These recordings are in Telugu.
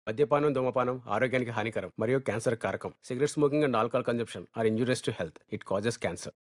మద్యపానం ధూమపానం ఆరోగ్యానికి హానికరం మరియు క్యాన్సర్ కారకం cigarette smoking and alcohol consumption are injurious to health it causes cancer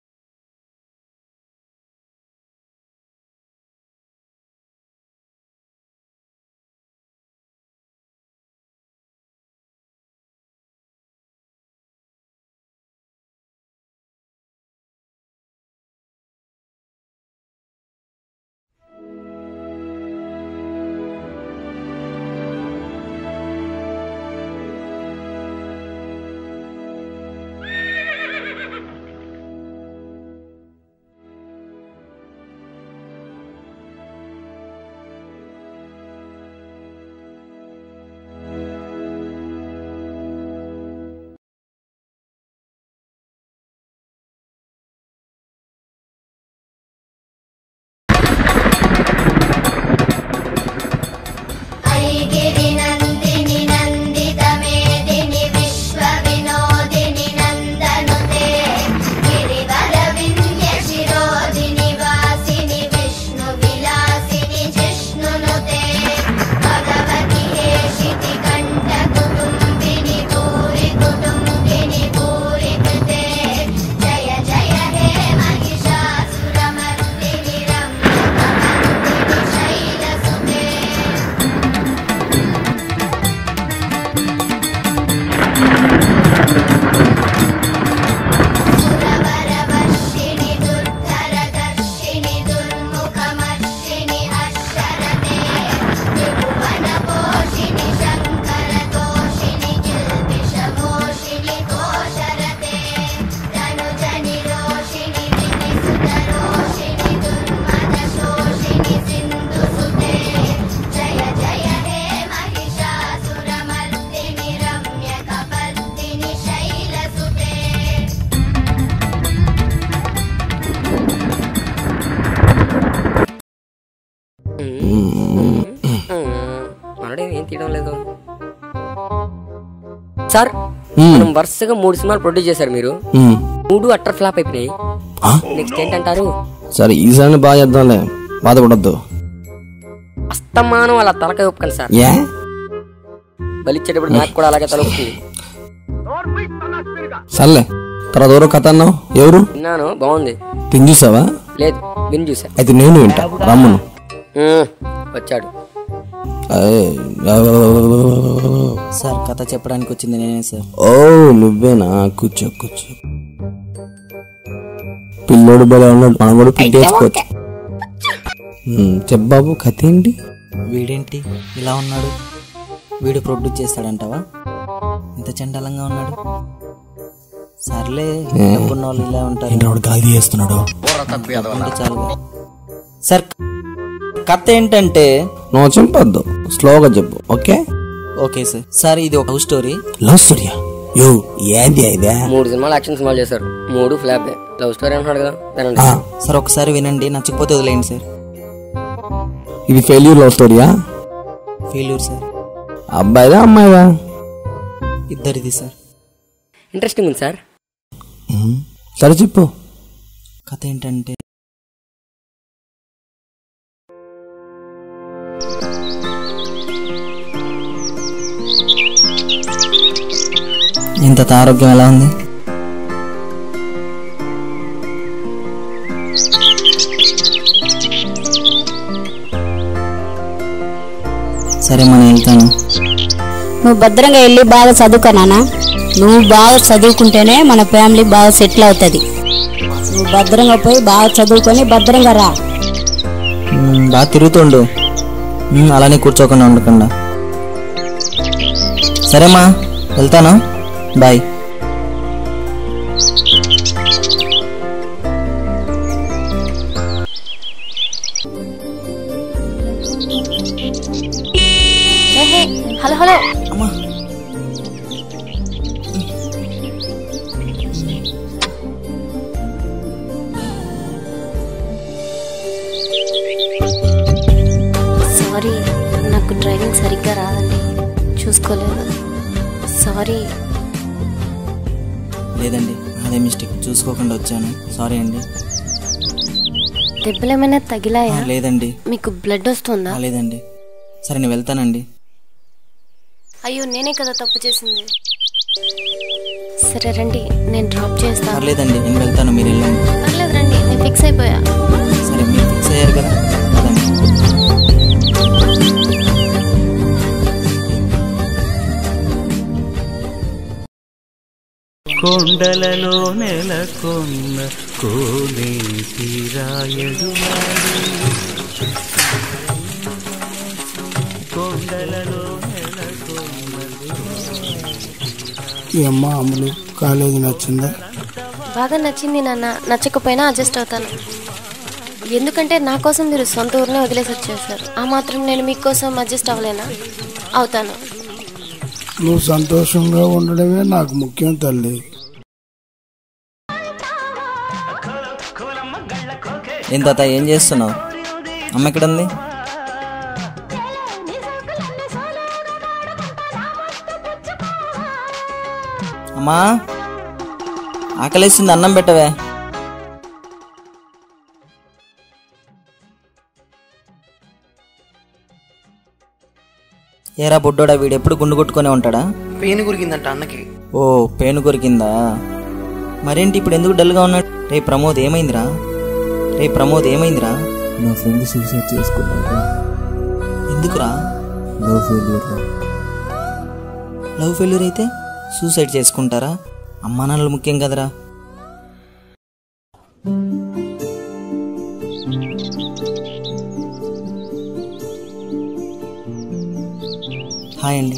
ऐगिरिनन्दिनि नन्दितमेदिनि विश्वविनोदिनि नन्दनुते गिरिवरविन्ध्यशिरोधिनि वासिनि विष्णुविलासिनि जिष्णुनुते भगवति हेशिति कण्ठकुटुम्बिनि भूरि कुटुम्बिनि भूरि कृते जय जय हे महिषासुरमर्दिनि रम्यकमर्दिनि शैलसुते सुरवरवर्षिणि दुर्धरदर्शिनि दुर्मुखमर्षिणि अक्षरते त्रिभुवनपोषिणि शङ्करतोषिणि किल्बिषमोषिणि कोशरते तनुजनिरोषिणि विनिसुतरोषिणि दुर्मदशोषिणि सिन्धुसुते जय जय हे महिषासुरमर्दिनि रम्यकपर्दिनि शैलसुते మనడే ఏం తీయడం లేదు సార్ మనం వరుసగా మూడు సినిమాలు ప్రొడ్యూస్ చేశారు మీరు మ్మ్. మూడు అట్టర్ ఫ్లాప్ అయిపోయినాయి ఆ? నెక్స్ట్ ఏంటంటారు సరే ఈసారి బాగా చేద్దాంలే బాధపడద్దు అస్తమానం అలా తలకాయ ఒప్పుకండి సార్ ఏ బలిచ్చేటప్పుడు నాకు కూడా అలాగే తలొస్తుంది సర్లే తర్వాత ఎవరో కథ అన్నావు ఎవరు విన్నాను బాగుంది తిని చూసావా లేదు విని చూసా అయితే నేను వింటా రమ్మను ఉమ్, వచ్చాడు ఏయ్, సార్ కథ చెప్పడానికి వచ్చింది నేనే సార్ ఓ నువ్వేనా కూర్చో కూర్చో పిల్లోడు బలే ఉన్నాడు మనం కూడా పిండేసుకోవచ్చు మ్మ్, చెప్పు బాబు కథ ఏంటి వీడేంటి ఇలా ఉన్నాడు వీడు ప్రొడ్యూస్ చేస్తాడంటావా ఇంత చండాలంగా ఉన్నాడు సర్లే డబ్బున్న వాళ్ళు ఇలా ఉంటారు ఏంటి వాడు గాలి చేస్తున్నాడు ఉంటే చాలుగా సార్ కథ ఏంటంటే నువ్వు చంపొద్దు స్లోగా చెప్పు ఓకే ఓకే సార్ సార్ ఇది ఒక లవ్ స్టోరీ లవ్ స్టోరీయా యో ఏంది ఇదే మూడు సినిమాలు యాక్షన్ సినిమాలు చేశారు మూడు ఫ్లాప్ లవ్ స్టోరీ అంటున్నాడు కదా వినండి ఆ, సార్ ఒకసారి వినండి నచ్చకపోతే వదిలేయండి సార్ ఇది ఫెయిల్యూర్ లవ్ స్టోరీయా ఫెయిల్యూర్ సార్ అబ్బాయిదా అమ్మాయిదా ఇద్దరిది సార్ ఇంట్రెస్టింగ్ ఉంది సార్ మ్మ్. సరే చెప్పు కథ ఏంటంటే ఇంత ఆరోగ్యం ఎలా ఉంది సరే మనం వెళ్తాను నువ్వు భద్రంగా వెళ్ళి బాగా చదువుకో నాన్న నువ్వు బాగా చదువుకుంటేనే మన ఫ్యామిలీ బాగా సెటిల్ అవుతుంది నువ్వు భద్రంగా పోయి బాగా చదువుకొని భద్రంగా రా మ్మ్, బాగా తిరుగుతుండు మ్మ్, అలానే కూర్చోకుండా ఉండకుండా సరేమ్మా వెళ్తాను బాయ్ హలో హలో అమ్మా సారీ నాకు డ్రైవింగ్ సరిగ్గా రాదండి చూసుకోలేదు సారీ లేదండి అదే మిస్టేక్ చూసుకోకుండా వచ్చాను సారీ అండి దెబ్బలు ఏమైనా ఆ, తగిలాయా లేదండి మీకు బ్లడ్ వస్తుందా ఆ, లేదండి సరే నేను వెళ్తానండి అయ్యో నేనే కదా తప్పు చేసింది సరే రండి నేను డ్రాప్ చేస్తాను పర్లేదండి నేను వెళ్తాను మీరు వెళ్ళండి పర్లేదు రండి నేను ఫిక్స్ అయిపోయా సరే మీరు ఫిక్స్ అయ్యారు కదా పదండి. కొండలలో నెలకొన్న కోనేటి రాయడు కొండలలో నెలకొన్న ఈ అమ్మ అమ్ములు కాలేజీ నచ్చిందా బాగా నచ్చింది నాన్న నచ్చకపోయినా అడ్జస్ట్ అవుతాను ఎందుకంటే నా కోసం మీరు సొంత ఊరినే వదిలేసి వచ్చేసారు ఆ మాత్రం నేను మీకోసం అడ్జస్ట్ అవ్వలేనా అవుతాను నువ్వు సంతోషంగా ఉండడమే నాకు ముఖ్యం తల్లి ఏం తాత ఏం చేస్తున్నావు అమ్మ ఎక్కడ ఉంది అమ్మా ఆకలేసింది అన్నం పెట్టవే ఏరా బుడ్డోడా వీడు ఎప్పుడు గుండు కొట్టుకొని ఉంటాడా పెయిన్ గురికిందంట అన్నకి ఓ పేను కొరికిందా మరేంటి ఇప్పుడు ఎందుకు డల్గా ఉన్నాడు రే ప్రమోద్ ఏమైందిరా రే ప్రమోద్ ఏమైందిరా నా ఫ్రెండ్ సూసైడ్ చేసుకున్నాడు ఎందుకురా లవ్ ఫెయిల్యూర్ లవ్ ఫెయిల్యూర్ అయితే సూసైడ్ చేసుకుంటారా అమ్మా నాన్నలు ముఖ్యం కదరా హాయ్ అండి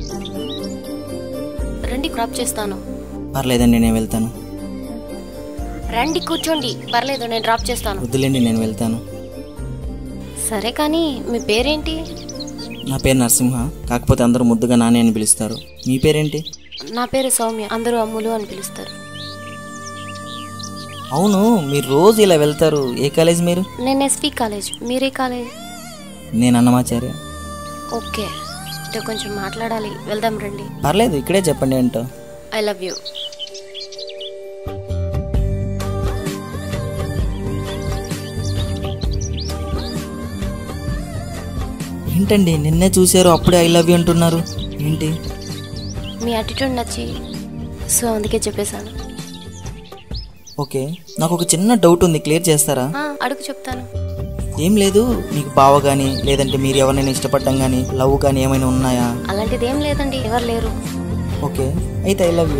రండి క్రాప్ చేస్తాను పర్లేదండి నేను వెళ్తాను రండి కూర్చోండి పర్లేదు నేను డ్రాప్ చేస్తాను వద్దులేండి నేను వెళ్తాను సరే కానీ మీ పేరేంటి నా పేరు నరసింహ కాకపోతే అందరూ ముద్దుగా నాని అని పిలుస్తారు మీ పేరేంటి నా పేరు సౌమ్య అందరూ అమ్ములు అని పిలుస్తారు అవును మీరు రోజు ఇలా వెళ్తారు ఏ కాలేజ్ మీరు నేను ఎస్వి కాలేజ్ మీరే కాలేజ్ నేను అన్నమాచార్య ఓకే ఇటు కొంచెం మాట్లాడాలి వెళ్దాం రండి పర్లేదు ఇక్కడే చెప్పండి ఏంటో ఐ లవ్ యూ ఏంటండి నిన్నే చూశారు అప్పుడే ఐ లవ్ యూ అంటున్నారు ఏంటి మీ అటిట్యూడ్ నచ్చి సో అందుకే చెప్పేశాను ఓకే నాకు ఒక చిన్న డౌట్ ఉంది క్లియర్ చేస్తారా ఆ, అడుగు చెప్తాను ఏం లేదు మీకు బావ కానీ లేదంటే మీరు ఎవరినైనా ఇష్టపడడం కానీ లవ్ కానీ ఏమైనా ఉన్నాయా అలాంటిది ఏం లేదండి ఎవరు లేరు ఓకే అయితే ఐ లవ్ యూ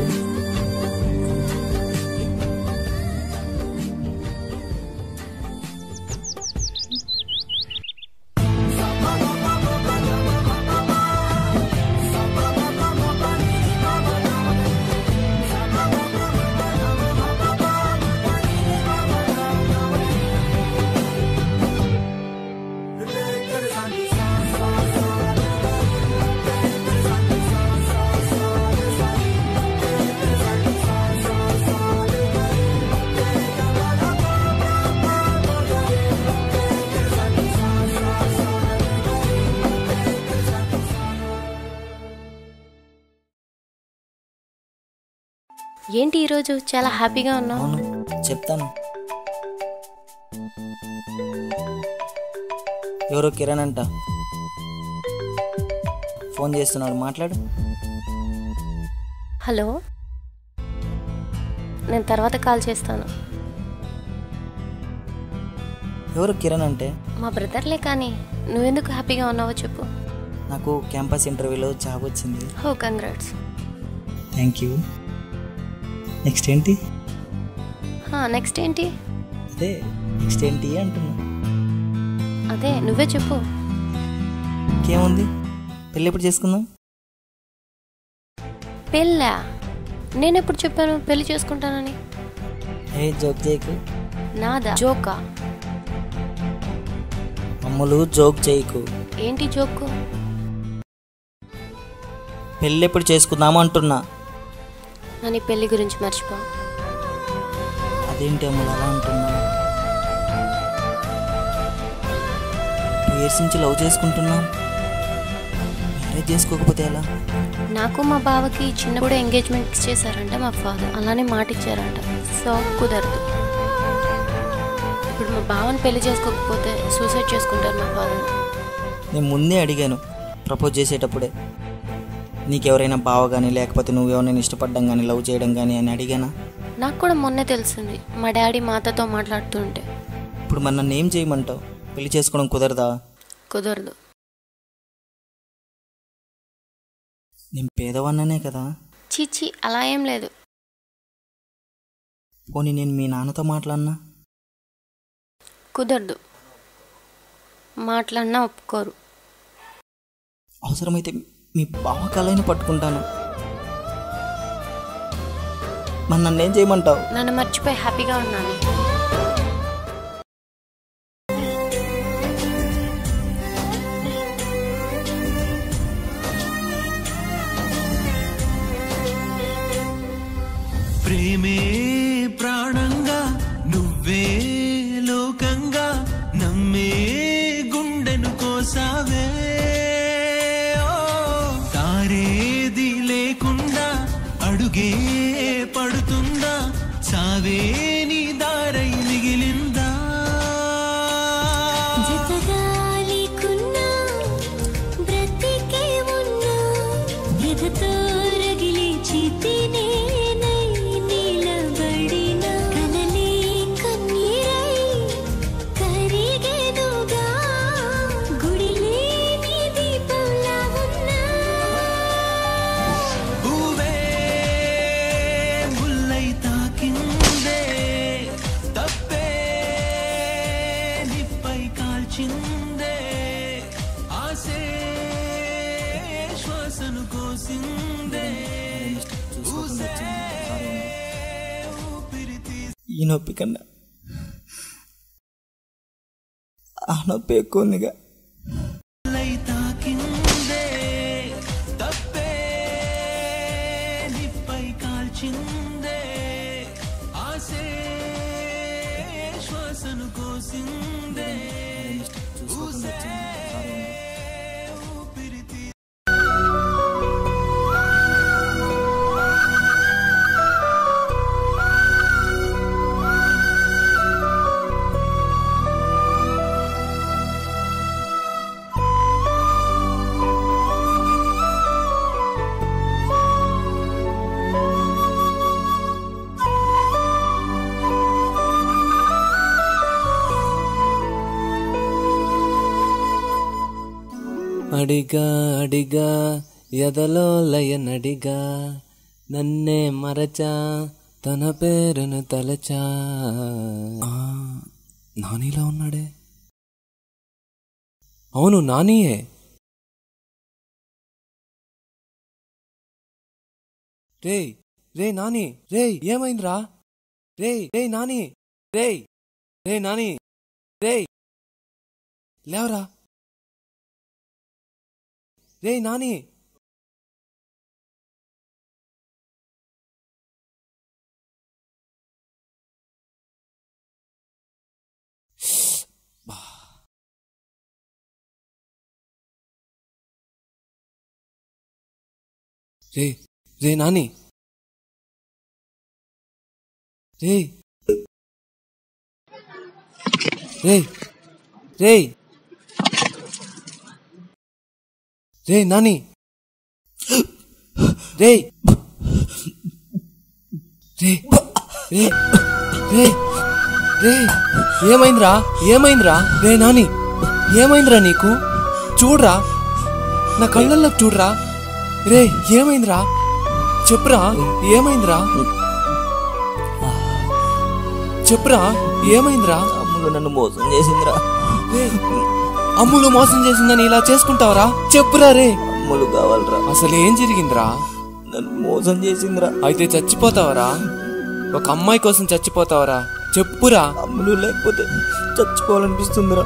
ఏంటి ఈరోజు చాలా హ్యాపీగా ఉన్నావు అవును చెప్తాను ఎవరో కిరణ్ అంట ఫోన్ చేస్తున్నాడు మాట్లాడు హలో నేను తర్వాత కాల్ చేస్తాను ఎవరు కిరణ్ అంటే మా బ్రదర్లే కానీ నువ్వెందుకు హ్యాపీగా ఉన్నావో చెప్పు నాకు క్యాంపస్ ఇంటర్వ్యూలో జాబ్ వచ్చింది హో కంగ్రాట్స్ థ్యాంక్ యూ నెక్స్ట్ ఏంటి నెక్స్ట్ ఏంటి అదే నెక్స్ట్ ఏంటి అంటున్నా అదే నువ్వే చెప్పు ఇంకేముంది పెళ్ళి ఎప్పుడు చేసుకుందాం పెళ్ళా నేనెప్పుడు చెప్పాను పెళ్లి చేసుకుంటానని ఏ జోక్ చేయకు నాదా జోకా అమ్ములు జోక్ చేయకు ఏంటి జోకు పెళ్ళి ఎప్పుడు చేసుకుందాము అంటున్నా నన్ను ఈ పెళ్లి గురించి మర్చిపో అదేంటి అమ్ములు అలా అంటున్నా టూ ఇయర్స్ నుంచి లవ్ చేసుకుంటున్నాం మ్యారేజ్ చేసుకోకపోతే ఎలా నాకు మా బావకి చిన్నప్పుడు ఎంగేజ్మెంట్ చేశారంట మా ఫాదర్ అలానే మాట ఇచ్చారంట సో కుదరదు ఇప్పుడు మా బావని పెళ్లి చేసుకోకపోతే సూసైడ్ చేసుకుంటారు మా ఫాదర్ నేను ముందే అడిగాను ప్రపోజ్ చేసేటప్పుడే నీకెవరైనా బావ కానీ లేకపోతే నువ్వు ఎవరైనా ఇష్టపడడం కానీ లవ్ చేయడం కానీ అని అడిగానా నాకు కూడా మొన్నే తెలిసింది మా డాడీ మాతతో మాట్లాడుతుంటే ఇప్పుడు మరి నన్ను ఏం చేయమంటావు పెళ్లి చేసుకోవడం కుదరదా కుదరదు నేను పేదవాన్ననే కదా చీచి అలా ఏం లేదు పోనీ నేను మీ నాన్నతో మాట్లాడినా కుదరదు మాట్లాడినా ఒప్పుకోరు అవసరమైతే మీ బావ కలైన పట్టుకుంటాను మరి నన్ను ఏం చేయమంటావు నన్ను మర్చిపోయి హ్యాపీగా ఉన్నాను ప్రేమే ప్రాణంగా నువ్వే లోకంగా నమ్మే గుండెను కోసావే ఓ, తారేది లేకుండా అడుగే పడుతుందా సావే నీ దారై మిగిలిందా జతగాలికున్నా బ్రతికే ఉన్నా ఎదతో రగిలి చితినేనై నిలబడిన కలలే కన్నీరై కరిగెనుగా గుడిలేని దీపంలా ఉన్నా పువ్వే ముల్లై తాకిందే తప్పే నిప్పై కాల్చిందే ఆసే శ్వాసను కోసిందే ఊసే ఊపిరి ఈ నొప్పి కన్నా ఆ నొప్పి ఎక్కువ ఉందిగా ముల్లై తాకిందే తప్పే నిప్పై కాల్చిందే ఆసే శ్వాసను కోసిందే ఊసే ఊపిరి అడిగా అడిగా ఎదలో లయనడిగా నన్నే మరచా తన పేరును తలచా ఆ, నానిలా ఉన్నాడే అవును నానియే రే రే నాని రే ఏమైందిరా రే రే నాని రే రే నాని రే లేవరా రే నాని రే రే నాని రే రే రే రే నాని రే రే రే రే రే ఏమైందిరా ఏమైందిరా రే నాని ఏమైందిరా నీకు చూడరా నా కళ్ళల్లో చూడరా రే ఏమైందిరా చెప్పురా ఏమైందిరా చెప్పురా ఏమైందిరా అమ్ములు నన్ను మోసం చేసిందిరా రే అమ్ములు మోసం చేసిందని ఇలా చేసుకుంటావరా చెప్పురా రే అమ్ములు కావాలరా అసలు ఏం జరిగిందిరా నన్ను మోసం చేసిందిరా అయితే చచ్చిపోతావరా ఒక అమ్మాయి కోసం చచ్చిపోతావరా చెప్పురా అమ్ములు లేకపోతే చచ్చిపోవాలనిపిస్తుందిరా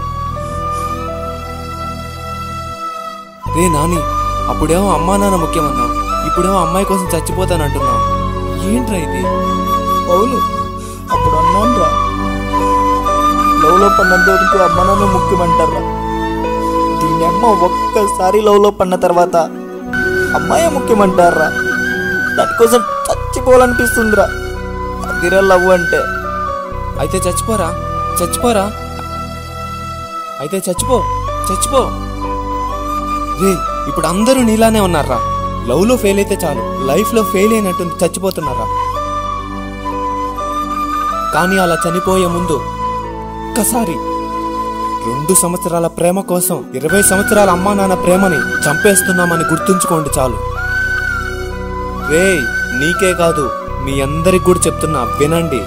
రే నాని అప్పుడేమో అమ్మా నాన్న ముఖ్యమన్నావు ఇప్పుడేమో అమ్మాయి కోసం చచ్చిపోతానంటున్నావు ఏంట్రా ఇది అవును అప్పుడు అన్నాను రా లవ్లో పడినంత వరకు అమ్మ నాన్న ముఖ్యమంటారా దీని అమ్మ ఒక్కసారి లవ్లో పడిన తర్వాత అమ్మాయే ముఖ్యమంటారా దానికోసం చచ్చిపోవాలనిపిస్తుందిరా అదిరా లవ్ అంటే అయితే చచ్చిపోరా చచ్చిపోరా అయితే చచ్చిపో చచ్చిపో రే ఇప్పుడు అందరూ నీలానే ఉన్నారా లవ్లో ఫెయిల్ అయితే చాలు లైఫ్లో ఫెయిల్ అయినట్టు చచ్చిపోతున్నారా కానీ అలా చనిపోయే ముందు ఒక్కసారి రెండు సంవత్సరాల ప్రేమ కోసం ఇరవై సంవత్సరాల అమ్మా నాన్న ప్రేమని చంపేస్తున్నామని గుర్తుంచుకోండి చాలు రే నీకే కాదు మీ అందరికి కూడా చెప్తున్నా వినండి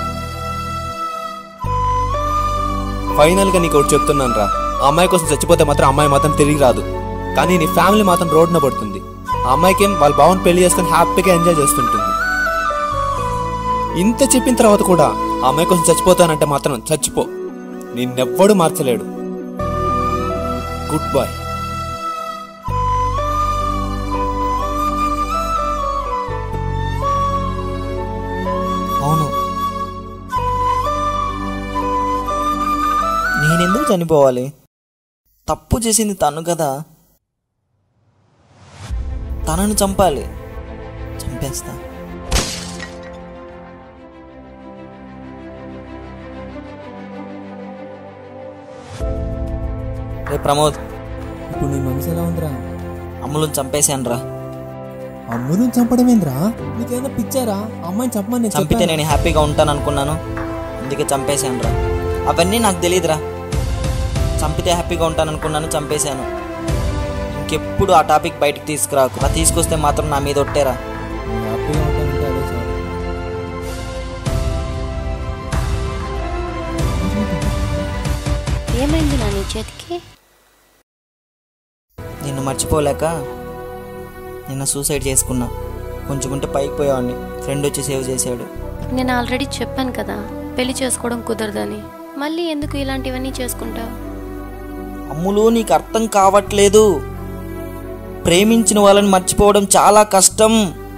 ఫైనల్ గా నీకు ఒకటి చెప్తున్నాను రా ఆ అమ్మాయి కోసం చచ్చిపోతే మాత్రం ఆ అమ్మాయి మాత్రం తిరిగి రాదు కానీ నీ ఫ్యామిలీ మాత్రం రోడ్డున పడుతుంది ఆ అమ్మాయికి ఏం వాళ్ళ బావని పెళ్లి చేసుకుని హ్యాపీగా ఎంజాయ్ చేస్తుంటుంది ఇంత చెప్పిన తర్వాత కూడా ఆ అమ్మాయి కోసం చచ్చిపోతానంటే మాత్రం చచ్చిపో నిన్నెవ్వడు మార్చలేడు గుడ్ బాయ్ అవును నేనెందుకు చనిపోవాలి తప్పు చేసింది తను కదా తనను చంపాలి చంపేస్తా రే ప్రమోద్ ఇప్పుడు నీ మనసు ఎలా ఉందిరా అమ్ములను చంపేశాను రా అమ్మును చంపడమేంద్రా నీకేమైనా పిచ్చారా అమ్మాయిని చంపమని నేను చంపితే చెప్పానా? నేను హ్యాపీగా ఉంటాను అనుకున్నాను అందుకే చంపేశాను రా అవన్నీ నాకు తెలియదురా చంపితే హ్యాపీగా ఉంటాను అనుకున్నాను చంపేశాను ఇంకెప్పుడు ఆ టాపిక్ బయటికి తీసుకురాకు అలా తీసుకొస్తే మాత్రం నా మీద ఒట్టేరా నువ్వు హ్యాపీగా ఉంటానంటే అదే చాలు ఏమైంది నా నీ చేతికి నిన్ను మర్చిపోలేక నిన్న సూసైడ్ చేసుకున్నా కొంచెం ఉంటే పైకి పోయేవాడిని ఫ్రెండ్ వచ్చి సేవ్ చేశాడు నేను ఆల్రెడీ చెప్పాను కదా పెళ్లి చేసుకోవడం కుదరదని మళ్ళీ ఎందుకు ఇలాంటివన్నీ చేసుకుంటావు అమ్ములు నీకు అర్థం కావట్లేదు ప్రేమించిన వాళ్ళని మర్చిపోవడం చాలా కష్టం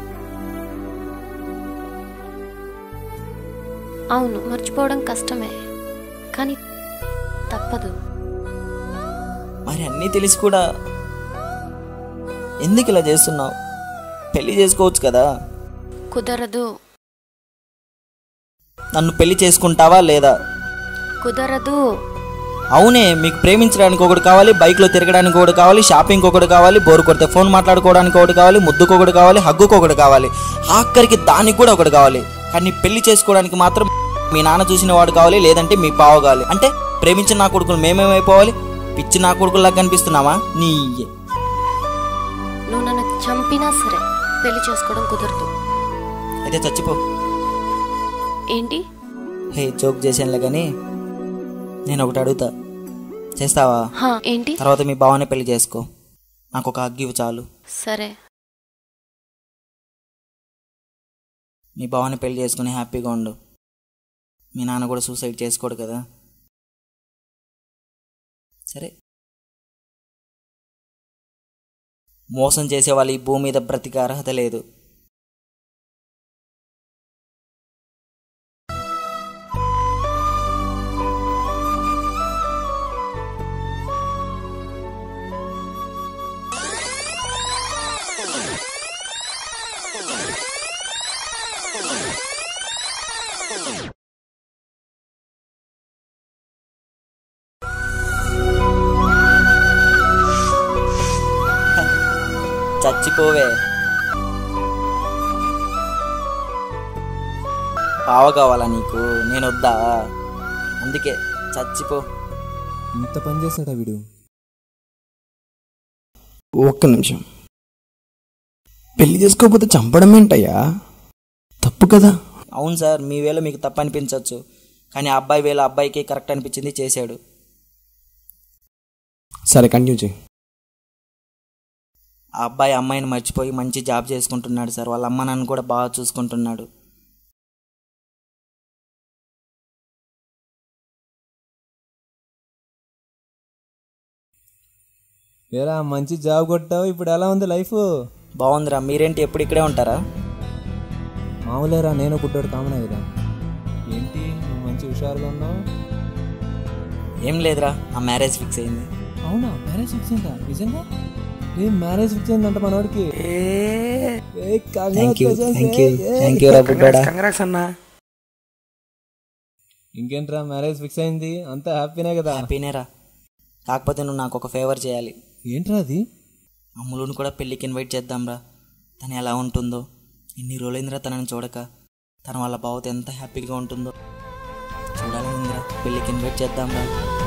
అవును మర్చిపోవడం కష్టమే కానీ తప్పదు మరి అన్నీ తెలిసి కూడా ఎందుకు ఇలా చేస్తున్నావు పెళ్లి చేసుకోవచ్చు కదా కుదరదు నన్ను పెళ్లి చేసుకుంటావా లేదా కుదరదు అవునే మీకు ప్రేమించడానికి ఒకటి కావాలి బైక్లో తిరగడానికి ఒకటి కావాలి షాపింగ్ ఒకటి కావాలి బోరు కొడితే ఫోన్ మాట్లాడుకోవడానికి ఒకటి కావాలి ముద్దుకు ఒకటి కావాలి హగ్గుకు ఒకటి కావాలి ఆఖరికి దానికి కూడా ఒకటి కావాలి కానీ పెళ్లి చేసుకోవడానికి మాత్రం మీ నాన్న చూసిన వాడు కావాలి లేదంటే మీ బావ కావాలి అంటే ప్రేమించిన నా కొడుకులు మేమేమైపోవాలి పిచ్చి నా కొడుకుల్లా కనిపిస్తున్నావా నీ నువ్వు నన్ను చంపినా సరే పెళ్లి చేసుకోవడం కుదరదు అయితే చచ్చిపో ఏంటి హే జోక్ చేసానులే కానీ నేను ఒకటి అడుగుతా చేస్తావా హా ఏంటి తర్వాత మీ బావనే పెళ్లి చేసుకో నాకు ఒక హగ్ ఇవ్వు చాలు సరే మీ బావని పెళ్లి చేసుకుని హ్యాపీగా ఉండు మీ నాన్న కూడా సూసైడ్ చేసుకోడు కదా సరే మోసం చేసే వాళ్ళు ఈ భూమి మీద బ్రతికే అర్హత లేదు చచ్చిపోవే బావ కావాలా నీకు నేను వద్దా అందుకే చచ్చిపో ఇంత పని చేస్తాడా వీడు ఒక్క నిమిషం పెళ్లి చేసుకోకపోతే చంపడం ఏంటయ్యా తప్పు కదా అవును సార్ మీ వేళ మీకు తప్పు అనిపించవచ్చు కానీ ఆ అబ్బాయి వేళ అబ్బాయికి కరెక్ట్ అనిపించింది చేశాడు సరే కంటిన్యూ చేయి ఆ అబ్బాయి అమ్మాయిని మర్చిపోయి మంచి జాబ్ చేసుకుంటున్నాడు సార్ వాళ్ళ అమ్మ నాన్న కూడా బాగా చూసుకుంటున్నాడు ఏరా మంచి జాబ్ కొట్టావు ఇప్పుడు ఎలా ఉంది లైఫ్ బాగుందిరా మీరేంటి ఎప్పుడు ఇక్కడే ఉంటారా మామూలేరా నేను పుట్టాడు కామనే కదా ఏంటి నువ్వు మంచి హుషారుగా ఉన్నావు ఏం లేదురా ఆ మ్యారేజ్ ఫిక్స్ అయింది అవునా మ్యారేజ్ ఫిక్స్ అయిందా నిజంగా ఏం మ్యారేజ్ ఫిక్స్ అయిందంట మనోడికి thank you thank you thank you రా బుడ్డాడా ఇంకేంట్రా మ్యారేజ్ ఫిక్స్ అయింది అంతా హ్యాపీనే కదా హ్యాపీనేరా కాకపోతే నువ్వు నాకు ఒక ఫేవర్ చేయాలి ఏంట్రా అది అమ్ములుని కూడా పెళ్ళికి ఇన్వైట్ చేద్దాంరా తను ఎలా ఉంటుందో ఎన్ని రోజులైందిరా తనని చూడక తన వాళ్ళ బావతో ఎంత హ్యాపీగా ఉంటుందో చూడాలనిందిరా పెళ్ళికి ఇన్వైట్ చేద్దాంరా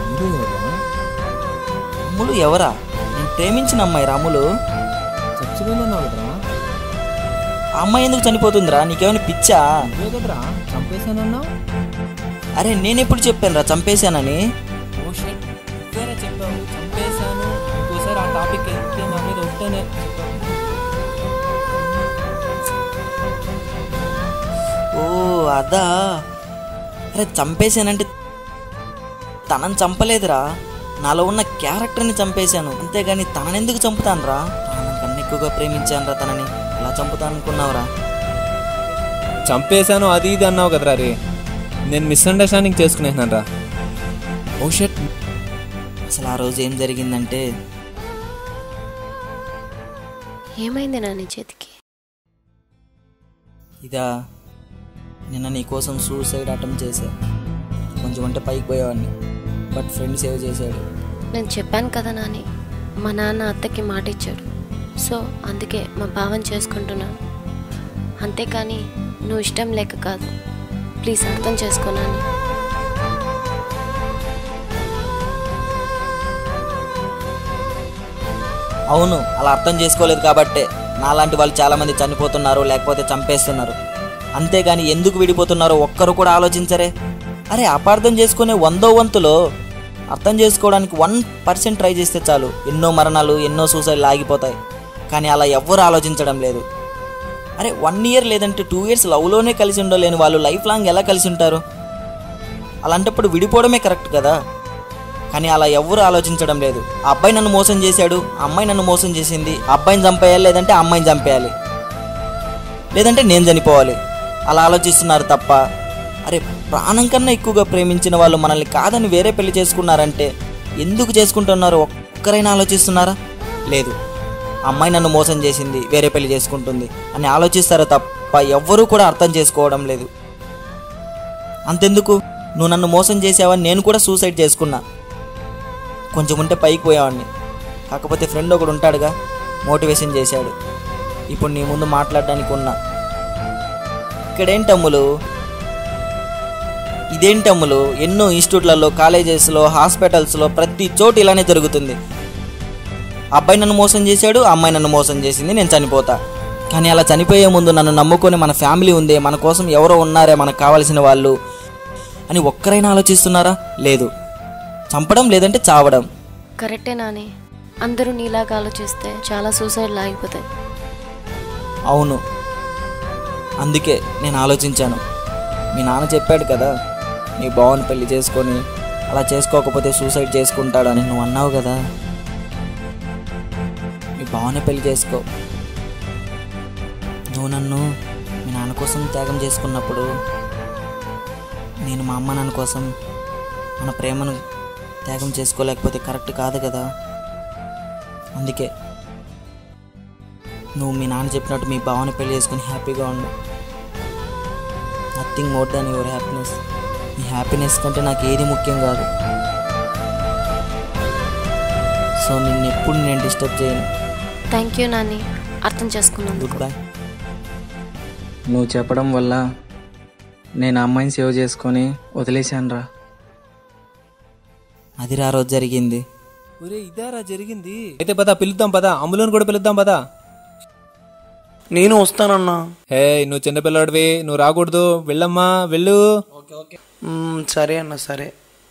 అమ్ములు ఎవరా నేను ప్రేమించిన అమ్మాయి రాములు చచ్చిపోయిందన్నావు కదరా ఆ అమ్మాయి ఎందుకు చనిపోతుందిరా నీకేమైనా పిచ్చా నువ్వే కదరా చంపేశానన్నావు అరే నేను ఎప్పుడు చెప్పాను రా చంపేశానని ఓ షట్ వేరే చెప్పావు చంపేశాను ఇంకోసారి ఆ టాపిక్ ఎత్తే నా మీద ఒకటేనే చెప్పావు ఓ అదా అరే చంపేశానంటే తనని చంపలేదురా నాలో ఉన్న క్యారెక్టర్ని చంపేశాను అంతేగాని తనని ఎందుకు చంపుతానురా ప్రాణం కన్నా ఎక్కువగా ప్రేమించానురా తనని ఎలా చంపుతాను అనుకున్నావురా చంపేశాను అది ఇది అన్నావు కదరా రే నేను మిస్అండర్స్టాండింగ్ చేసుకునేసినాను రా ఓ షట్ అసలు ఆ రోజు ఏం జరిగిందంటే ఏమైంది నా నీ చేతికి ఇదా నిన్న నీ కోసం సూసైడ్ అటెంప్ట్ చేశా కొంచెం అంటే పైకి పోయేవాడిని బట్ ఫ్రెండ్ సేవ్ చేశాడు నేను చెప్పాను కదా నాని మా నాన్న అత్తకి మాట ఇచ్చాడు సో అందుకే మా భావం చేసుకుంటున్నాను అంతేకాని నువ్వు ఇష్టం లేక కాదు ప్లీజ్ అర్థం చేసుకో నాని అవును అలా అర్థం చేసుకోలేదు కాబట్టే నాలాంటి వాళ్ళు చాలామంది చనిపోతున్నారు లేకపోతే చంపేస్తున్నారు అంతేగాని ఎందుకు విడిపోతున్నారో ఒక్కరు కూడా ఆలోచించరే అరే అపార్థం చేసుకునే వందో వంతులో అర్థం చేసుకోవడానికి వన్ పర్సెంట్ ట్రై చేస్తే చాలు ఎన్నో మరణాలు ఎన్నో సూసైడ్లు ఆగిపోతాయి కానీ అలా ఎవ్వరు ఆలోచించడం లేదు అరే వన్ ఇయర్ లేదంటే టూ ఇయర్స్ లవ్లోనే కలిసి ఉండలేని వాళ్ళు లైఫ్ లాంగ్ ఎలా కలిసి ఉంటారు అలాంటప్పుడు విడిపోవడమే కరెక్ట్ కదా కానీ అలా ఎవ్వరూ ఆలోచించడం లేదు ఆ అబ్బాయి నన్ను మోసం చేశాడు ఆ అమ్మాయి నన్ను మోసం చేసింది ఆ అబ్బాయిని చంపేయాలి లేదంటే ఆ అమ్మాయిని చంపేయాలి లేదంటే నేను చనిపోవాలి అలా ఆలోచిస్తున్నారు తప్ప అరే ప్రాణం కన్నా ఎక్కువగా ప్రేమించిన వాళ్ళు మనల్ని కాదని వేరే పెళ్లి చేసుకున్నారంటే ఎందుకు చేసుకుంటున్నారు ఒక్కరైనా ఆలోచిస్తున్నారా లేదు ఆ అమ్మాయి నన్ను మోసం చేసింది వేరే పెళ్లి చేసుకుంటుంది అని ఆలోచిస్తారో తప్ప ఎవ్వరూ కూడా అర్థం చేసుకోవడం లేదు అంతెందుకు నువ్వు నన్ను మోసం చేసావని నేను కూడా సూసైడ్ చేసుకున్నా కొంచెం ఉంటే పైకి పోయేవాడిని కాకపోతే ఫ్రెండ్ ఒకడు ఉంటాడుగా మోటివేషన్ చేశాడు ఇప్పుడు నీ ముందు మాట్లాడడానికి ఉన్నా ఇక్కడేంటమ్ములు ఇదేంటమ్ములు ఎన్నో ఇన్స్టిట్యూట్లలో కాలేజెస్లో హాస్పిటల్స్లో ప్రతి చోటు ఇలానే జరుగుతుంది అబ్బాయి నన్ను మోసం చేశాడు ఆ అమ్మాయి నన్ను మోసం చేసింది నేను చనిపోతా కానీ అలా చనిపోయే ముందు నన్ను నమ్ముకొని మన ఫ్యామిలీ ఉందే మన కోసం ఎవరో ఉన్నారే మనకు కావాల్సిన వాళ్ళు అని ఒక్కరైనా ఆలోచిస్తున్నారా లేదు చంపడం లేదంటే చావడం కరెక్టే నాని అందరూ నీలాగా ఆలోచిస్తే చాలా సూసైడ్లు ఆగిపోతాయి అవును అందుకే నేను ఆలోచించాను మీ నాన్న చెప్పాడు కదా నీ బావని పెళ్లి చేసుకొని అలా చేసుకోకపోతే సూసైడ్ చేసుకుంటాడని నువ్వు అన్నావు కదా మీ బావని పెళ్లి చేసుకో నువ్వు నన్ను మీ నాన్న కోసం త్యాగం చేసుకున్నప్పుడు నేను మా అమ్మ నాన్న కోసం మన ప్రేమను త్యాగం చేసుకోలేకపోతే కరెక్ట్ కాదు కదా అందుకే నువ్వు మీ నాన్న చెప్పినట్టు మీ బావని పెళ్లి చేసుకుని హ్యాపీగా ఉండు nothing more than your happiness నీ హ్యాపీనెస్ కంటే నాకు ఏది ముఖ్యం కాదు సో నిన్ను ఎప్పుడు నేను డిస్టర్బ్ చేయను థ్యాంక్ యూ నాని అర్థం చేసుకున్నందుకు గుడ్ బాయ్ నువ్వు చెప్పడం వల్ల నేను ఆ అమ్మాయిని సేవ్ చేసుకొని వదిలేశాను రా అది రా రోజు జరిగింది ఒరే ఇదారా జరిగింది అయితే పదా పిలుద్దాం పదా అమ్ములను కూడా పిలుద్దాం పదా నేను వస్తానన్నా హే నువ్వు చిన్నపిల్లడివి నువ్వు రాకూడదు వెళ్ళమ్మా వెళ్ళు మ్మ్, సరే అన్న సరే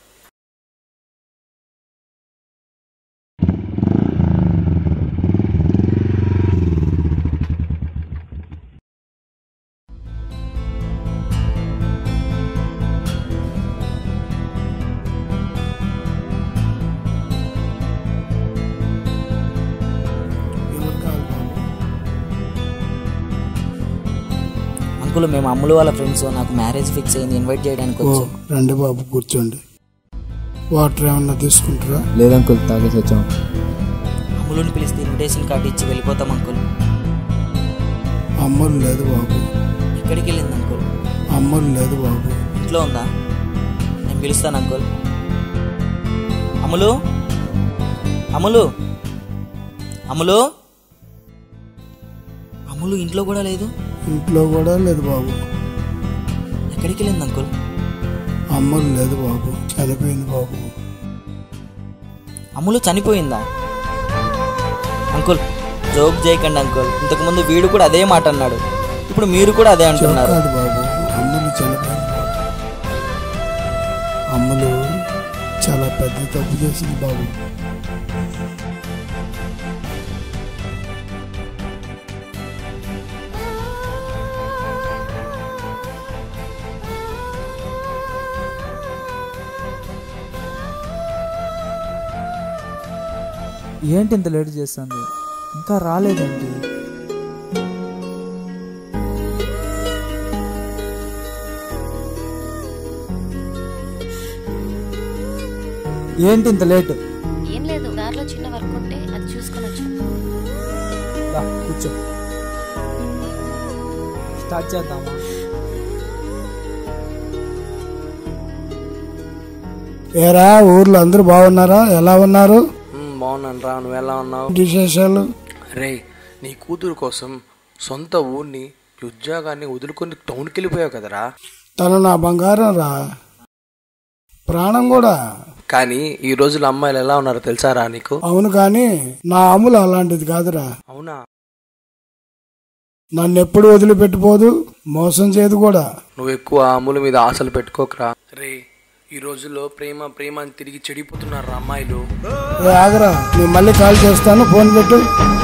అంకుల్ మేము అమ్ములు వాళ్ళ ఫ్రెండ్స్ నాకు మ్యారేజ్ ఫిక్స్ అయింది ఇన్వైట్ చేయడానికి ఓ వచ్చాం రండి బాబు కూర్చోండి వాటర్ ఏమన్నా తీసుకుంటారా లేదంకుల్ తాగేసి వచ్చాం అమ్ములుని పిలిస్తే ఇన్విటేషన్ కార్డు ఇచ్చి వెళ్ళిపోతాం అంకుల్ అమ్మలు లేదు బాబు ఎక్కడికి వెళ్ళింది అంకుల్ అమ్మలు లేదు బాబు ఇంట్లో ఉందా నేను పిలుస్తాను అంకుల్ అమ్ములు అమ్ములు అమ్ములు అమ్ములు ఇంట్లో కూడా లేదు ఇంట్లో కూడా లేదు బాబు ఎక్కడికి వెళ్ళింది అంకుల్ అమ్మలు లేదు బాబు చనిపోయింది బాబు అమ్ములు చనిపోయిందా అంకుల్ జోక్ చేయకండి అంకుల్ ఇంతకుముందు వీడు కూడా అదే మాట అన్నాడు ఇప్పుడు మీరు కూడా అదే అంటున్నారు కాదు బాబు అమ్మలు చనిపోయింది బాబు అమ్మలు చాలా పెద్ద తప్పు చేసింది బాబు ఏంటి ఇంత లేట్ చేస్తుంది ఇంకా రాలేదండి ఏంటి ఇంత లేట్ ఏం లేదు దారిలో చిన్న వర్క్ ఉంటే అది చూసుకొని వచ్చాను రా, కూర్చో స్టార్ట్ చేద్దామా ఏరా ఊర్లో అందరూ బాగున్నారా ఎలా ఉన్నారు బాగున్నాను రా నువ్వు ఎలా ఉన్నావు విశేషాలు రే నీ కూతురు కోసం సొంత ఊరిని ఈ ఉద్యోగాన్ని వదులుకొని టౌన్కి వెళ్ళిపోయావు కదరా తను నా బంగారం రా ప్రాణం కూడా కానీ ఈ రోజుల అమ్మాయిలు ఎలా ఉన్నారో తెలుసారా నీకు అవును కానీ నా అమ్ములు అలాంటిది కాదురా అవునా నన్ను ఎప్పుడు వదిలిపెట్టిపోదు మోసం చేయదు కూడా నువ్వు ఎక్కువ అమ్ముల మీద ఆశలు పెట్టుకోకరా రే ఈ రోజుల్లో ప్రేమ ప్రేమ అని తిరిగి చెడిపోతున్నారు అమ్మాయిలు ఏ ఆగరా నేను మళ్ళీ కాల్ చేస్తాను ఫోన్ పెట్టు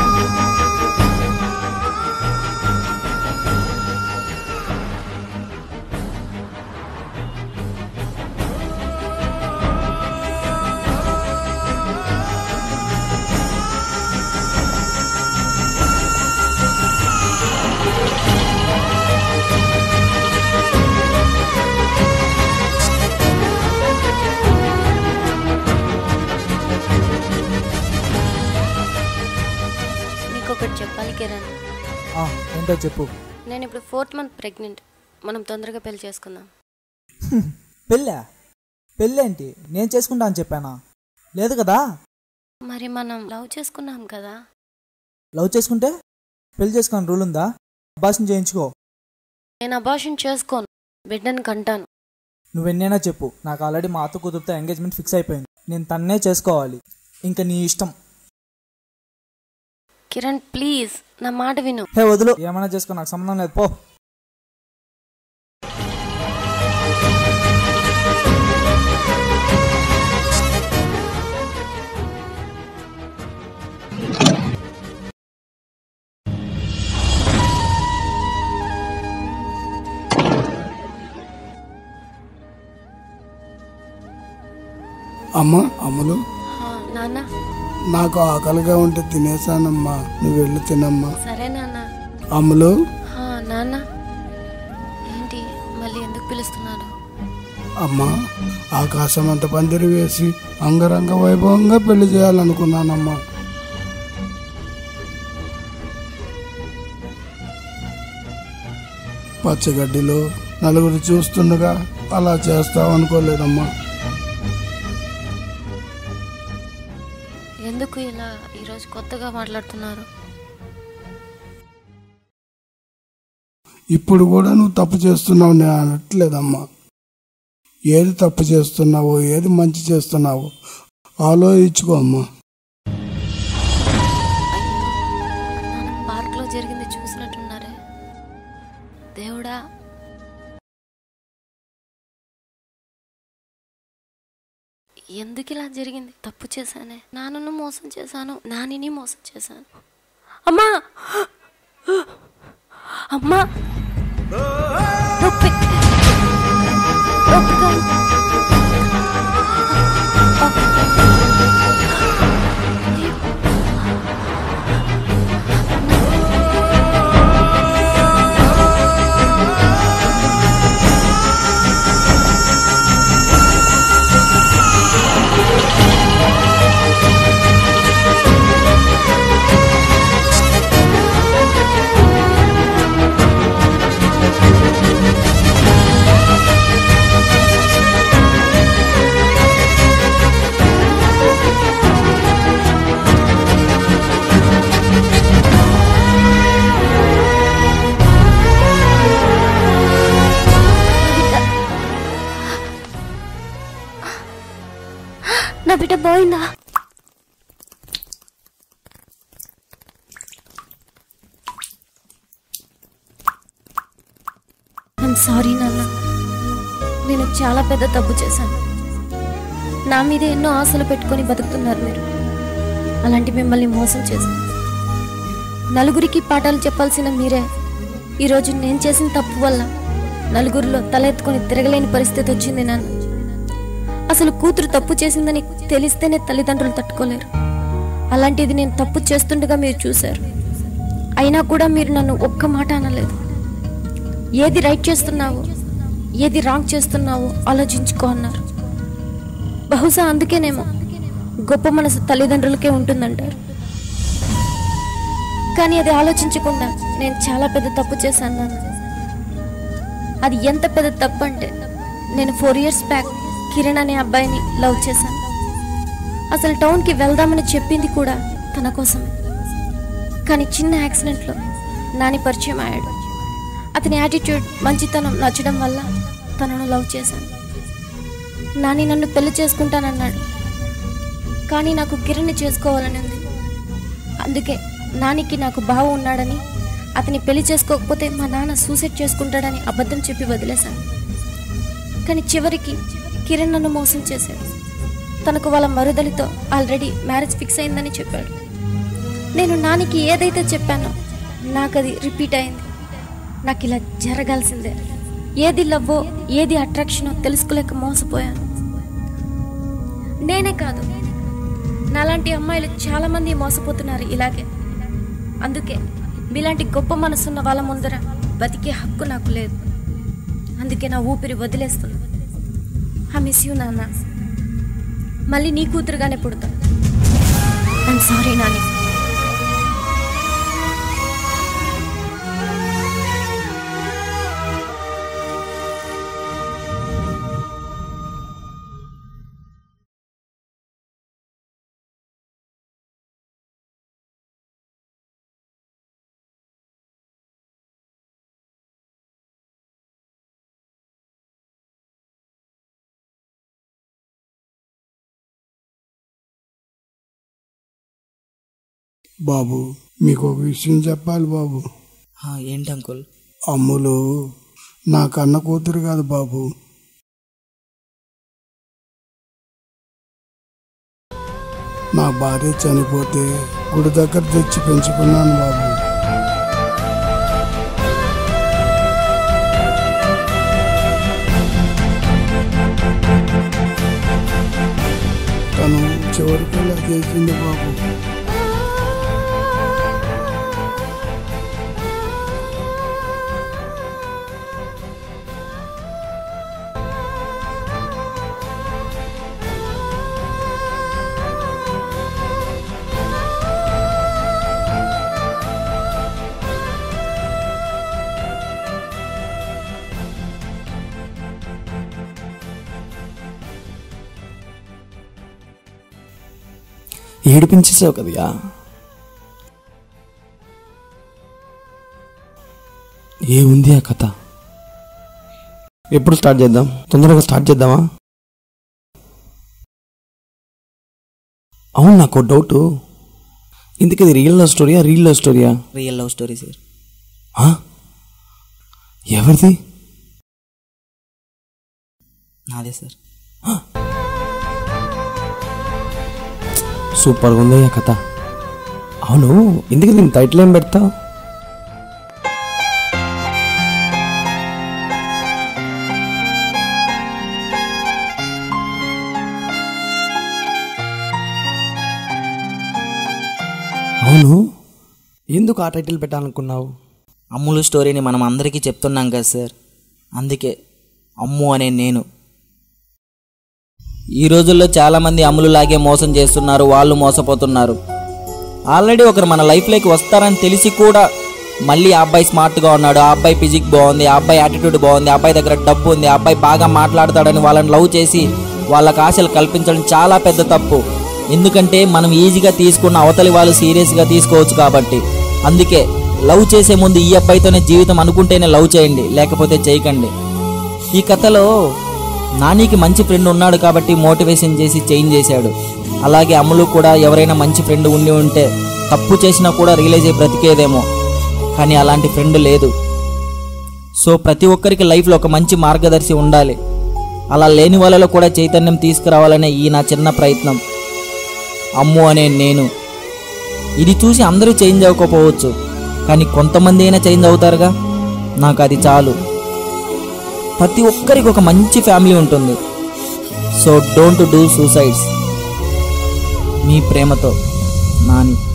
నీకు ఒకటి చెప్పాలి కిరణ్ ఆ, ఏంటో చెప్పు నేను ఇప్పుడు ఫోర్త్ మంత్ ప్రెగ్నెంట్ మనం తొందరగా పెళ్లి చేసుకుందాం పెళ్ళా పెళ్ళేంటి నేను చేసుకుంటా అని చెప్పానా లేదు కదా మరి మనం లవ్ చేసుకున్నాం కదా లవ్ చేసుకుంటే పెళ్లి చేసుకుని రూల్ ఉందా భాషను చేయించుకో నేను అబార్షన్ చేసుకోను బిడ్డను కంటాను నువ్వెన్నైనా చెప్పు నాకు ఆల్రెడీ మా అత్త కుదురుతో ఎంగేజ్మెంట్ ఫిక్స్ అయిపోయింది నేను తన్నే చేసుకోవాలి ఇంకా నీ ఇష్టం కిరణ్ ప్లీజ్ నా మాట విను హే వదులు ఏమైనా చేసుకో నాకు సంబంధం లేదు పో అమ్మ అమ్ములు ఆ, నాన్న నాకు ఆకలిగా ఉంటే తినేసానమ్మా నువ్వు వెళ్ళి తినమ్మా సరే నాన్న అమ్ములు ఆ, నాన్న ఏంటి మళ్ళీ ఎందుకు పిలుస్తున్నాడు అమ్మా ఆకాశం అంత పందిరి వేసి అంగరంగ వైభవంగా పెళ్లి చేయాలనుకున్నానమ్మా పచ్చగడ్డిలో నలుగురు చూస్తుండగా అలా చేస్తావు అనుకోలేదమ్మా ఎందుకు ఇలా ఈరోజు కొత్తగా మాట్లాడుతున్నారు ఇప్పుడు కూడా నువ్వు తప్పు చేస్తున్నావు నేను అనట్లేదమ్మా ఏది తప్పు చేస్తున్నావో ఏది మంచి చేస్తున్నావో ఆలోచించుకో అమ్మా నాన్న పార్క్లో జరిగింది చూసినట్టున్నారే దేవుడా ఎందుకు ఇలా జరిగింది తప్పు చేశానే నాన్నను మోసం చేశాను నానిని మోసం చేశాను అమ్మా అమ్మా నొప్పి నొప్పిగా ఉంది. అంటే పోయిందా ఐమ్ సారీ నాన్న నేను చాలా పెద్ద తప్పు చేశాను నా మీద ఎన్నో ఆశలు పెట్టుకొని బతుకుతున్నారు మీరు అలాంటి మిమ్మల్ని మోసం చేశాను నలుగురికి పాఠాలు చెప్పాల్సిన మీరే ఈరోజు నేను చేసిన తప్పు వల్ల నలుగురిలో తల ఎత్తుకొని తిరగలేని పరిస్థితి వచ్చింది నాన్న అసలు కూతురు తప్పు చేసిందని తెలిస్తేనే తల్లిదండ్రులు తట్టుకోలేరు అలాంటిది నేను తప్పు చేస్తుండగా మీరు చూశారు అయినా కూడా మీరు నన్ను ఒక్క మాట అనలేదు ఏది రైట్ చేస్తున్నావో ఏది రాంగ్ చేస్తున్నావో ఆలోచించుకో అన్నారు బహుశా అందుకేనేమో గొప్ప మనసు తల్లిదండ్రులకే ఉంటుందంటారు కానీ అది ఆలోచించకుండా నేను చాలా పెద్ద తప్పు చేశాను నాన్న అది ఎంత పెద్ద తప్పు అంటే నేను ఫోర్ ఇయర్స్ బ్యాక్ కిరణ్ అనే అబ్బాయిని లవ్ చేశాను అసలు టౌన్కి వెళ్దామని చెప్పింది కూడా తన కోసమే కానీ చిన్న యాక్సిడెంట్లో నాని పరిచయం అయ్యాడు అతని యాటిట్యూడ్ మంచితనం నచ్చడం వల్ల తనను లవ్ చేశాను నాని నన్ను పెళ్లి చేసుకుంటానన్నాడు కానీ నాకు కిరణ్ని చేసుకోవాలని ఉంది అందుకే నానికి నాకు బావ ఉన్నాడని అతని పెళ్లి చేసుకోకపోతే మా నాన్న సూసైడ్ చేసుకుంటాడని అబద్ధం చెప్పి వదిలేశాను కానీ చివరికి కిరణ్ నన్ను మోసం చేశాడు తనకు వాళ్ళ మరుదలితో ఆల్రెడీ మ్యారేజ్ ఫిక్స్ అయిందని చెప్పాడు నేను నానికి ఏదైతే చెప్పానో నాకు అది రిపీట్ అయింది నాకు ఇలా జరగాల్సిందే ఏది లవ్వో ఏది అట్రాక్షనో తెలుసుకోలేక మోసపోయాను నేనే కాదు నాలాంటి అమ్మాయిలు చాలా మంది మోసపోతున్నారు ఇలాగే అందుకే మీలాంటి గొప్ప మనసున్న వాళ్ళ ముందర బతికే హక్కు నాకు లేదు అందుకే నా ఊపిరి వదిలేస్తున్నా ఐ మిస్ యూ నాన్న మళ్ళీ నీ కూతురుగానే పుడతా ఐఎమ్ సారీ నాని బాబు మీకు ఒక విషయం చెప్పాలి బాబు ఏంటి అంకుల్ అమ్ములు నా కన్న కూతురు కాదు బాబు నా భార్య చనిపోతే గుడి దగ్గర తెచ్చి పెంచుకున్నాను బాబు తను చివరికి ఇలా చేసింది బాబు ఏడిపించేసావు కదయా ఏముంది ఆ కథ ఎప్పుడు స్టార్ట్ చేద్దాం తొందరగా స్టార్ట్ చేద్దామా అవును నాకు డౌట్ ఇందుకు ఇది రియల్ లవ్ స్టోరీయా రీల్ లవ్ స్టోరీయా రియల్ లవ్ స్టోరీ సార్ ఆ? ఎవరిది నాదే సార్ సూపర్గా ఉంది ఆ కథ అవును ఎందుకు దీని టైటిల్ ఏం పెడతావు అవును ఎందుకు ఆ టైటిల్ పెట్టాలనుకున్నావు అమ్ములు స్టోరీని మనం అందరికీ చెప్తున్నాం కదా సార్ అందుకే అమ్ము అనే నేను ఈ రోజుల్లో చాలామంది అమ్ములులాగే మోసం చేస్తున్నారు వాళ్ళు మోసపోతున్నారు ఆల్రెడీ ఒకరు మన లైఫ్లోకి వస్తారని తెలిసి కూడా మళ్ళీ ఆ అబ్బాయి స్మార్ట్గా ఉన్నాడు ఆ అబ్బాయి ఫిజిక్ బాగుంది ఆ అబ్బాయి యాటిట్యూడ్ బాగుంది ఆ అబ్బాయి దగ్గర డబ్బు ఉంది ఆ అబ్బాయి బాగా మాట్లాడతాడని వాళ్ళని లవ్ చేసి వాళ్ళకి ఆశలు కల్పించడం చాలా పెద్ద తప్పు ఎందుకంటే మనం ఈజీగా తీసుకున్న అవతలి వాళ్ళు సీరియస్గా తీసుకోవచ్చు కాబట్టి అందుకే లవ్ చేసే ముందు ఈ అబ్బాయితోనే జీవితం అనుకుంటేనే లవ్ చేయండి లేకపోతే చేయకండి ఈ కథలో నానికి మంచి ఫ్రెండ్ ఉన్నాడు కాబట్టి మోటివేషన్ చేసి చేంజ్ చేశాడు అలాగే అమ్ములు కూడా ఎవరైనా మంచి ఫ్రెండ్ ఉండి ఉంటే తప్పు చేసినా కూడా రియలైజ్ అయ్యి బ్రతికేదేమో కానీ అలాంటి ఫ్రెండ్ లేదు సో ప్రతి ఒక్కరికి లైఫ్లో ఒక మంచి మార్గదర్శి ఉండాలి అలా లేని వాళ్ళలో కూడా చైతన్యం తీసుకురావాలనే ఈ నా చిన్న ప్రయత్నం అమ్ము అనే నేను ఇది చూసి అందరూ చేంజ్ అవ్వకపోవచ్చు కానీ కొంతమంది అయినా చేంజ్ అవుతారుగా నాకు అది చాలు ప్రతి ఒక్కరికి ఒక మంచి ఫ్యామిలీ ఉంటుంది సో డోంట్ డూ సూసైడ్స్ మీ ప్రేమతో నాని